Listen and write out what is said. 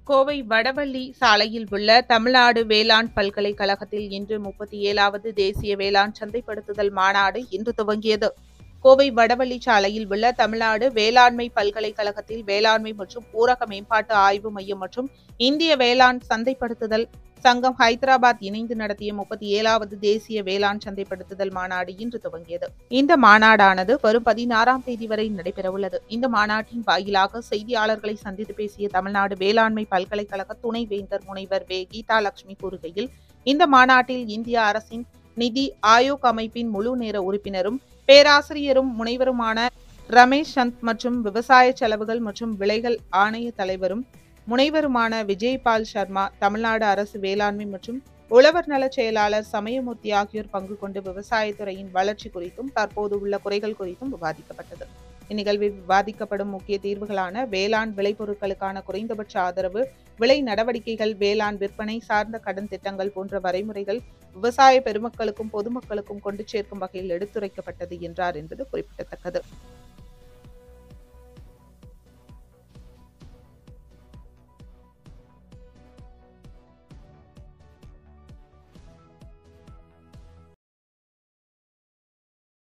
கோவை வடவள்ளி சாலையில் உள்ள தமிழ்நாடு வேளாண் பல்கலைக்கழகத்தில் இன்று முப்பத்தி ஏழாவது தேசிய வேளாண் சந்தைப்படுத்துதல் மாநாடு இன்று துவங்கியது கோவை வடவள்ளி சாலையில் உள்ள தமிழ்நாடு வேளாண்மை பல்கலைக்கழகத்தில் வேளாண்மை மற்றும் ஊரக மேம்பாட்டு ஆய்வு மையம் மற்றும் இந்திய வேளாண் சந்தைப்படுத்துதல் சங்கம் ஹைதராபாத் இணைந்து நடத்திய முப்பத்தி ஏழாவது தேசிய வேளாண் சந்தைப்படுத்துதல் மாநாடு இன்று துவங்கியது இந்த மாநாடானது வரும் பதினாறாம் தேதி வரை நடைபெறவுள்ளது இந்த மாநாட்டின் வாயிலாக செய்தியாளர்களை சந்தித்து பேசிய தமிழ்நாடு வேளாண்மை பல்கலைக்கழக துணைவேந்தர் முனைவர் வே கீதா லட்சுமி கூறுகையில் இந்த மாநாட்டில் இந்திய அரசின் நிதி ஆயோக் அமைப்பின் முழு நேர உறுப்பினரும் பேராசிரியரும் முனைவருமான ரமேஷ் சந்த் மற்றும் விவசாய செலவுகள் மற்றும் விலைகள் ஆணைய தலைவரும் முனைவருமான விஜய்பால் சர்மா தமிழ்நாடு அரசு வேளாண்மை மற்றும் உழவர் நலச் செயலாளர் சமயமூர்த்தி ஆகியோர் பங்கு கொண்டு விவசாயத்துறையின் வளர்ச்சி குறித்தும் தற்போது உள்ள குறைகள் குறித்தும் விவாதிக்கப்பட்டது இந்நிகழ்வில் விவாதிக்கப்படும் முக்கிய தீர்வுகளான வேளாண் விளைபொருட்களுக்கான குறைந்தபட்ச ஆதரவு விலை நடவடிக்கைகள் வேளாண் விற்பனை சார்ந்த கடன் திட்டங்கள் போன்ற வரைமுறைகள் விவசாய பெருமக்களுக்கும் பொதுமக்களுக்கும் கொண்டு சேர்க்கும் வகையில் எடுத்துரைக்கப்பட்டது என்றார் என்பது குறிப்பிடத்தக்கது